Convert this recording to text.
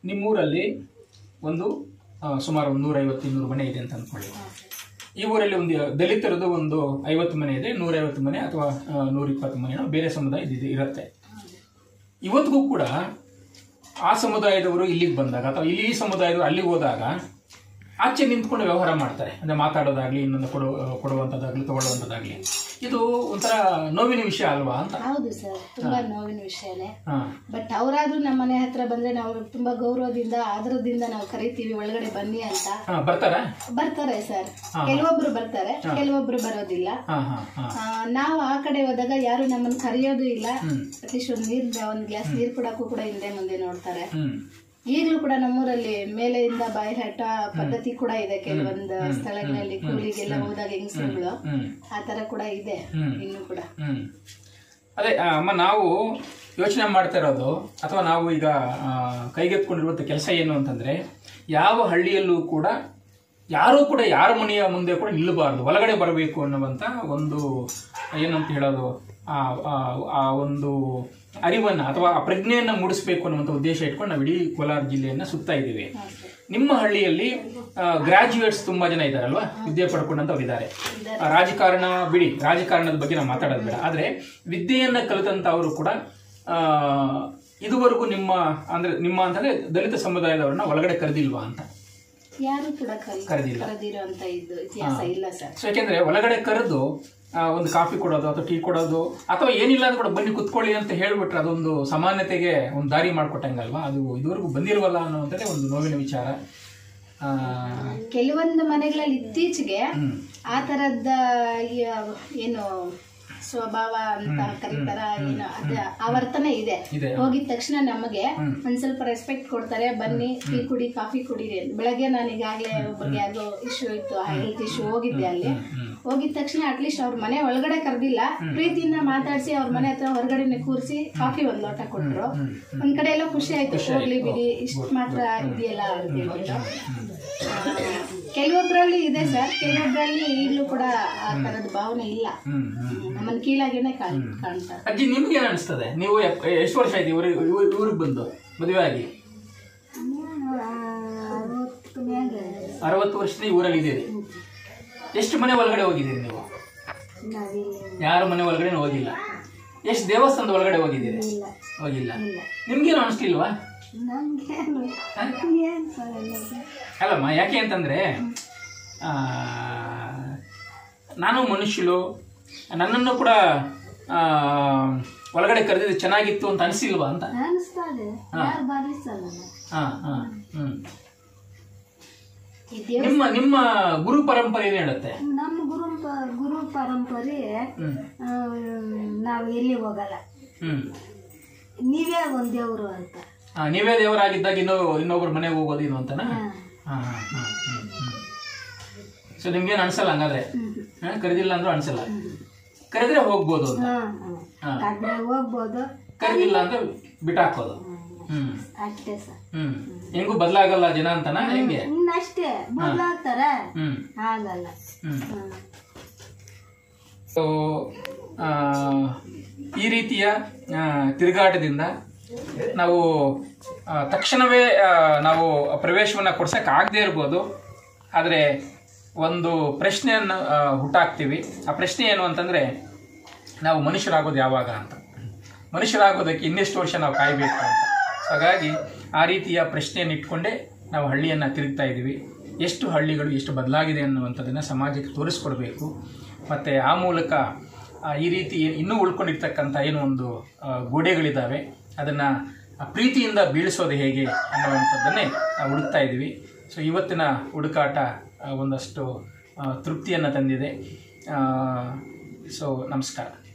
ನಿಮ್ಮೂರಲ್ಲಿ ಒಂದು ಆ, ಸುಮಾರು ಒಂದು ನೂರೈವತ್ತು ಇನ್ನೂರು ಮನೆ ಇದೆ ಅಂತ ಅಂದ್ಕೊಳ್ಳಿ ಈ ಊರಲ್ಲಿ ಒಂದು ದಲಿತರದ್ದು ಒಂದು ಐವತ್ತು ಮನೆ ಇದೆ ನೂರೈವತ್ತು ಮನೆ ಅಥವಾ ನೂರಿಪ್ಪತ್ತು ಮನೆ ಬೇರೆ ಸಮುದಾಯ ಇದು ಇರುತ್ತೆ ಇವತ್ತಿಗೂ ಕೂಡ ಆ ಸಮುದಾಯದವರು ಇಲ್ಲಿಗೆ ಬಂದಾಗ ಅಥವಾ ಇಲ್ಲಿ ಈ ಸಮುದಾಯದವರು ಅಲ್ಲಿಗೆ ಹೋದಾಗ ಆಚೆ ನಿಂತ್ಕೊಂಡು ವ್ಯವಹಾರ ಮಾಡ್ತಾರೆ ಅಂದ್ರೆ ಮಾತಾಡೋದಾಗ್ಲಿ ಇನ್ನೊಂದು ಕೊಡು ಕೊಡುವಂಥದ್ದಾಗ್ಲಿ ತಗೊಳ್ಳುವಂಥದ್ದಾಗ್ಲಿ ಇದು ಒಂಥರ ನೋವಿನ ವಿಷಯ ಅಲ್ವಾ ಅಂತ ಹೌದು ಸರ್ ತುಂಬಾ ನೋವಿನ ವಿಷಯನೇ ಹಾ ಬಟ್ ಅವರಾದ್ರೂ ನಮ್ಮ ಮನೆ ಹತ್ರ ಬಂದ್ರೆ ನಾವು ತುಂಬಾ ಗೌರವದಿಂದ ಆದರದಿಂದ ನಾವು ಕರಿತೀವಿ ಒಳಗಡೆ ಬನ್ನಿ ಅಂತ ಹಾ ಬರ್ತಾರಾ ಬರ್ತಾರೆ ಸರ್ ಕೆಲವೊಬ್ರು ಬರ್ತಾರೆ ಕೆಲವೊಬ್ರು ಬರೋದಿಲ್ಲ ಹಾ ಹಾ ಹಾ ಆ, ನಾವು ಆ ಕಡೆ ಹೋದಾಗ ಯಾರು ನಮ್ಮನ್ನ ಕರೆಯೋದು ಇಲ್ಲ ಹ್ಮ್ ಅಟ್ಲೀಸ್ಟ್ ಒಂದು ನೀರ್ ಒಂದ್ ಗ್ಲಾಸ್ ನೀರ್ ಕೊಡಕ್ಕೂ ಕೂಡ ಹಿಂದೆ ಮುಂದೆ ನೋಡ್ತಾರೆ ಹ್ಮ್ ಈಗಲೂ ಕೂಡ ನಮ್ಮೂರಲ್ಲಿ ಮೇಲೆಯಿಂದ ಬಾಯಿಹಟ್ಟ ಪದ್ಧತಿ ಕೂಡ ಇದೆ ಕೆಲವೊಂದು ಸ್ಥಳಗಳಲ್ಲಿ ಕೂಲಿಗೆಲ್ಲ ಹೋದಾಗ ಹೆಂಗಸರುಗಳು ಹ್ಮ್ ಆ ತರ ಕೂಡ ಇದೆ ಹ್ಮ್. ಇನ್ನು ಕೂಡ ಹ್ಮ್ ಅದೇ ಆ, ಅಮ್ಮ ನಾವು ಯೋಚನೆ ಮಾಡ್ತಾ ಇರೋದು ಅಥವಾ ನಾವು ಈಗ ಆ, ಕೈಗೆತ್ಕೊಂಡಿರುವಂಥ ಕೆಲಸ ಏನು ಅಂತಂದ್ರೆ ಯಾವ ಹಳ್ಳಿಯಲ್ಲೂ ಕೂಡ ಯಾರೂ ಕೂಡ ಯಾರ ಮನೆಯ ಮುಂದೆ ಕೂಡ ನಿಲ್ಲಬಾರ್ದು ಒಳಗಡೆ ಬರಬೇಕು ಅನ್ನುವಂಥ ಒಂದು ಏನಂತ ಹೇಳೋದು ಆ ಆ- ಆ ಒಂದು ಅರಿವನ್ನು ಅಥವಾ ಆ ಪ್ರಜ್ಞೆಯನ್ನು ಮೂಡಿಸಬೇಕು ಅನ್ನುವಂಥ ಉದ್ದೇಶ ಇಟ್ಕೊಂಡು ನಾವು ಇಡೀ ಕೋಲಾರ ಜಿಲ್ಲೆಯನ್ನು ಸುತ್ತಾ ಇದ್ದೀವಿ ನಿಮ್ಮ ಹಳ್ಳಿಯಲ್ಲಿ ಗ್ರಾಜ್ಯುಯೇಟ್ಸ್ ತುಂಬಾ ಜನ ಇದ್ದಾರಲ್ವಾ ವಿದ್ಯೆ ಪಡ್ಕೊಂಡಂತವ್ರು ಇದ್ದಾರೆ ಆ, ರಾಜಕಾರಣ ಬಿಡಿ ರಾಜಕಾರಣದ ಬಗ್ಗೆ ನಾವು ಮಾತಾಡೋದು ಬೇಡ ಆದ್ರೆ ವಿದ್ಯೆಯನ್ನ ಕಲಿತಂತವರು ಕೂಡ ಆ, ಇದುವರೆಗೂ ನಿಮ್ಮ ಅಂದ್ರೆ ನಿಮ್ಮ ಅಂತಂದ್ರೆ ದಲಿತ ಸಮುದಾಯದವ್ರನ್ನ ಒಳಗಡೆ ಕರೆದಿಲ್ವಾ ಅಂತ ಯಾರು ಕೂಡ ಕರಿ ಕರೆದಿಲ್ಲ ಕರೆದಿರೋ ಅಂತ ಇದ್ದು ಇತಿಹಾಸ ಇಲ್ಲ ಸರ್ ಸೊ ಯಾಕೆಂದ್ರೆ ಒಳಗಡೆ ಕರೆದು ಆ, ಒಂದು ಕಾಫಿ ಕೊಡೋದು ಅಥವಾ ಟೀ ಕೊಡೋದು ಅಥವಾ ಏನಿಲ್ಲ ಅಂದ್ರೂ ಕೂಡ ಬನ್ನಿ ಕುತ್ಕೊಳ್ಳಿ ಅಂತ ಹೇಳ್ಬಿಟ್ರೆ ಅದೊಂದು ಸಮಾನತೆಗೆ ಒಂದು ದಾರಿ ಮಾಡ್ಕೊಟ್ಟಂಗಲ್ವಾ ಅದು ಇದುವರೆಗೂ ಬಂದಿಲ್ವಲ್ಲ ಅನ್ನೋವಂಥದ್ದೇ ಒಂದು ನೋವಿನ ವಿಚಾರ ಆ, ಕೆಲವೊಂದು ಮನೆಗಳಲ್ಲಿ ಇತ್ತೀಚೆಗೆ ಹ್ಮ್ ಆ ತರದ ಏನು ಸ್ವಭಾವ ಅಂತ ಕರೀತಾರ ಏನು ಅದ ಆ ವರ್ತನೆ ಇದೆ ಇದೆ ಹೋಗಿದ ತಕ್ಷಣ ನಮಗೆ ಒಂದ್ ಸ್ವಲ್ಪ ರೆಸ್ಪೆಕ್ಟ್ ಕೊಡ್ತಾರೆ ಬನ್ನಿ ಟೀ ಕುಡಿ ಕಾಫಿ ಕುಡೀರಿ ಅಂತ ಬೆಳಗ್ಗೆ ನಾನು ಈಗಾಗಲೇ ಒಬ್ಬರಿಗೆ ಯಾವ್ದೋ ಇಶ್ಯೂ ಇತ್ತು ಹೆಲ್ತ್ ಇಶ್ಯೂ ಹೋಗಿದ್ದೆ ಅಲ್ಲಿ ಹೋಗಿದ ತಕ್ಷಣ ಅಟ್ಲೀಸ್ಟ್ ಅವ್ರ ಮನೆ ಒಳಗಡೆ ಕರೆದಿಲ್ಲ ಪ್ರೀತಿಯಿಂದ ಮಾತಾಡಿಸಿ ಅವ್ರ ಮನೆ ಹತ್ರ ಹೊರಗಡೆನೆ ಕೂರಿಸಿ ಕಾಫಿ ಒಂದ್ ಲೋಟ ಕೊಟ್ರು ಒಂದ್ ಕಡೆ ಎಲ್ಲ ಖುಷಿ ಆಯ್ತು ಹೋಗ್ಲಿ ಬಿಡಿ ಇಷ್ಟ ಮಾತ್ರ ಇದೆಯಲ್ಲ ಅಂತ ಹೇಳ್ಬಿಟ್ಟು ಆ, ಕೆಲವೊಬ್ರಲ್ಲಿ ಇದೆ ಸರ್ ಕೆಲವೊಬ್ರಲ್ಲಿ ಈಗಲೂ ಕೂಡ ಆ ತರದ ಭಾವನೆ ಇಲ್ಲ ಹ್ಮ್ ಹ್ಮ್ ನಮ್ಮನ್ನ ಕೀಳಾಗೇನೆ ಕಾಣ್ ಕಾಣ್ತಾರೆ ಅಜ್ಜಿ ನಿಮ್ಗೆ ಏನ್ ಅನಿಸ್ತದೆ ನೀವು ಎಪ್- ಎಷ್ಟು ವರ್ಷ ಆಯ್ತು ಇವ್ರಿಗೆ ಇವ್ರಿಗೆ ಬಂದು ಮದುವೆ ಆಗಿ ಅರವತ್ತು ವರ್ಷದ ಈ ಊರಲ್ಲಿ ಇದ್ದೀರಿ ಎಷ್ಟು ಮನೆ ಒಳಗಡೆ ಹೋಗಿದ್ದೀರಿ ನೀವು ಯಾರ ಮನೆ ಒಳಗಡೆ ಹೋಗಿಲ್ಲ ಎಷ್ಟು ದೇವಸ್ಥಾನದ ಒಳಗಡೆ ಹೋಗಿದ್ದೀರಿ ಹೋಗಿಲ್ಲ ನಿಮ್ಗೇನು ಅನಿಸ್ಲಿಲ್ವಾ ಅಲ್ಲಮ್ಮ ಯಾಕೆ ಅಂತಂದ್ರೆ ಆ, ನಾನು ಮನುಷ್ಯಳು ನನ್ನನ್ನು ಕೂಡ ಆ, ಒಳಗಡೆ ಕರೆದಿದ್ದು ಚೆನ್ನಾಗಿತ್ತು ಅಂತ ಅನಿಸಿಲ್ವಾ ಅಂತ ಅನಿಸ್ತದೆ ಯಾರು ಬಾರಿಸಲ್ಲ ಹಾ ಹಾ ಹ್ಮ್ ಈ ದೇವ್ರ ನಿಮ್ಮ ನಿಮ್ಮ ಗುರು ಪರಂಪರೆ ಏನ್ ಹೇಳುತ್ತೆ ನಮ್ಮ ಗುರು ಪ- ಗುರು ಪರಂಪರೆ ಹ್ಮ್ ಆ, ನಾವು ಎಲ್ಲಿ ಹೋಗಲ್ಲ ಹ್ಮ್ ನೀವೇ ಒಂದ್ ದೇವ್ರು ಅಂತ ಆ, ನೀವೇ ದೇವರಾಗಿದ್ದಾಗ ಇನ್ನೊ ಇನ್ನೊಬ್ರ ಮನೆಗೆ ಹೋಗೋದು ಇದು ಅಂತನಾ ಸೊ ನಿಮ್ಗೇನು ಅನ್ಸಲ್ಲ ಹಂಗಾದ್ರೆ ಹಾ, ಕರೆದಿಲ್ಲ ಅಂದ್ರೂ ಅನ್ಸಲ್ಲ ಕರೆದ್ರೆ ಹೋಗ್ಬೋದು ಅಂತ ಹಾ. ಕದ್ರೆ ಹೋಗ್ಬೋದು ಕರೆದಿಲ್ಲ ಅಂದ್ರೆ ಬಿಟ್ಟಾಕೋದು ಹ್ಮ್ ಅಷ್ಟೇ ಸರ್ ಹ್ಮ್ ಹೆಂಗೂ ಬದಲಾಗಲ್ಲ ಜನ ಅಂತನಾ ಹೆಂಗೆ ಇನ್ನಷ್ಟೇ ಬದಲಾಗ್ತಾರ ಹ್ಮ್ ಆಗಲ್ಲ ಹ್ಮ್ ಹ್ಮ್. ಸೊ ಆ, ಈ ರೀತಿಯ ಆ, ತಿರುಗಾಟದಿಂದ ನಾವು ಆ, ತಕ್ಷಣವೇ ಆ, ನಾವು ಪ್ರವೇಶವನ್ನು ಕೊಡ್ಸಕ್ಕೆ ಆಗದೇ ಇರ್ಬೋದು ಆದರೆ ಒಂದು ಪ್ರಶ್ನೆಯನ್ನು ಆ, ಹುಟ್ಟಾಕ್ತೀವಿ ಆ ಪ್ರಶ್ನೆ ಏನು ಅಂತಂದರೆ ನಾವು ಮನುಷ್ಯರಾಗೋದು ಯಾವಾಗ ಅಂತ ಮನುಷ್ಯರಾಗೋದಕ್ಕೆ ಇನ್ನೆಷ್ಟು ವರ್ಷ ನಾವು ಕಾಯಬೇಕು ಅಂತ ಸೊ ಹಾಗಾಗಿ ಆ ರೀತಿಯ ಪ್ರಶ್ನೆಯನ್ನು ಇಟ್ಕೊಂಡೇ ನಾವು ಹಳ್ಳಿಯನ್ನು ತಿರುಗ್ತಾ ಇದ್ದೀವಿ ಎಷ್ಟು ಹಳ್ಳಿಗಳು ಎಷ್ಟು ಬದಲಾಗಿದೆ ಅನ್ನುವಂಥದ್ದನ್ನು ಸಮಾಜಕ್ಕೆ ತೋರಿಸ್ಕೊಡ್ಬೇಕು ಮತ್ತು ಆ ಮೂಲಕ ಆ, ಈ ರೀತಿ ಇನ್ನೂ ಉಳ್ಕೊಂಡಿರ್ತಕ್ಕಂಥ ಏನು ಒಂದು ಆ, ಗೋಡೆಗಳಿದ್ದಾವೆ ಅದನ್ನು ಪ್ರೀತಿಯಿಂದ ಬೀಳಿಸೋದು ಹೇಗೆ ಅನ್ನುವಂಥದ್ದನ್ನೇ ನಾವು ಹುಡುಕ್ತಾ ಇದ್ದೀವಿ ಸೊ ಇವತ್ತಿನ ಹುಡುಕಾಟ ಆ, ಒಂದಷ್ಟು ಆ, ತೃಪ್ತಿಯನ್ನು ತಂದಿದೆ ಸೊ ನಮಸ್ಕಾರ